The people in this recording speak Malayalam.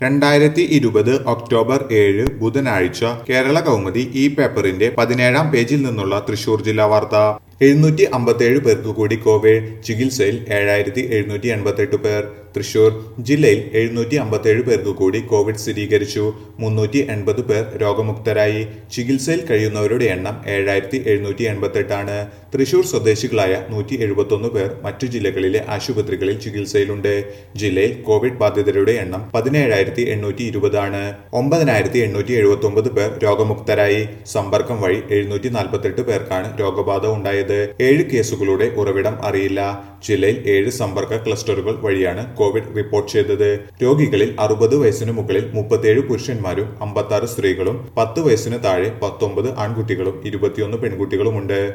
രണ്ടായിരത്തി ഇരുപത് ഒക്ടോബർ ഏഴ് ബുധനാഴ്ച കേരള കൗമുദി ഈ പേപ്പറിന്റെ പതിനേഴാം പേജിൽ നിന്നുള്ള തൃശൂർ ജില്ലാ വാർത്ത എഴുന്നൂറ്റി അമ്പത്തേഴ് പേർക്ക് കൂടി കോവിഡ് ചികിത്സയിൽ ഏഴായിരത്തി എഴുന്നൂറ്റി എൺപത്തെട്ട് പേർ തൃശൂർ ജില്ലയിൽ എഴുന്നൂറ്റി അമ്പത്തേഴ് പേർക്ക് കൂടി കോവിഡ് സ്ഥിരീകരിച്ചു മുന്നൂറ്റി എൺപത് പേർ രോഗമുക്തരായി ചികിത്സയിൽ കഴിയുന്നവരുടെ എണ്ണം ഏഴായിരത്തി എഴുന്നൂറ്റി എൺപത്തെട്ടാണ് തൃശൂർ സ്വദേശികളായ നൂറ്റി എഴുപത്തൊന്ന് പേർ മറ്റു ജില്ലകളിലെ ആശുപത്രികളിൽ ചികിത്സയിലുണ്ട് ജില്ലയിൽ കോവിഡ് ബാധിതരുടെ എണ്ണം പതിനേഴായിരത്തി എണ്ണൂറ്റി ഇരുപതാണ് ഒമ്പതിനായിരത്തി എണ്ണൂറ്റി എഴുപത്തി ഒമ്പത് പേർ രോഗമുക്തരായി സമ്പർക്കം വഴി എഴുന്നൂറ്റി നാൽപ്പത്തെട്ട് പേർക്കാണ് രോഗബാധ ഉണ്ടായത് ഏഴ് കേസുകളുടെ ഉറവിടം അറിയില്ല ജില്ലയിൽ ഏഴ് സമ്പർക്ക ക്ലസ്റ്ററുകൾ വഴിയാണ് കോവിഡ് റിപ്പോർട്ട് ചെയ്തത് രോഗികളിൽ അറുപത് വയസ്സിന് മുകളിൽ മുപ്പത്തിയേഴ് പുരുഷന്മാരും അമ്പത്തി സ്ത്രീകളും പത്ത് വയസ്സിന് താഴെ പത്തൊമ്പത് ആൺകുട്ടികളും ഇരുപത്തിയൊന്ന് പെൺകുട്ടികളുമുണ്ട്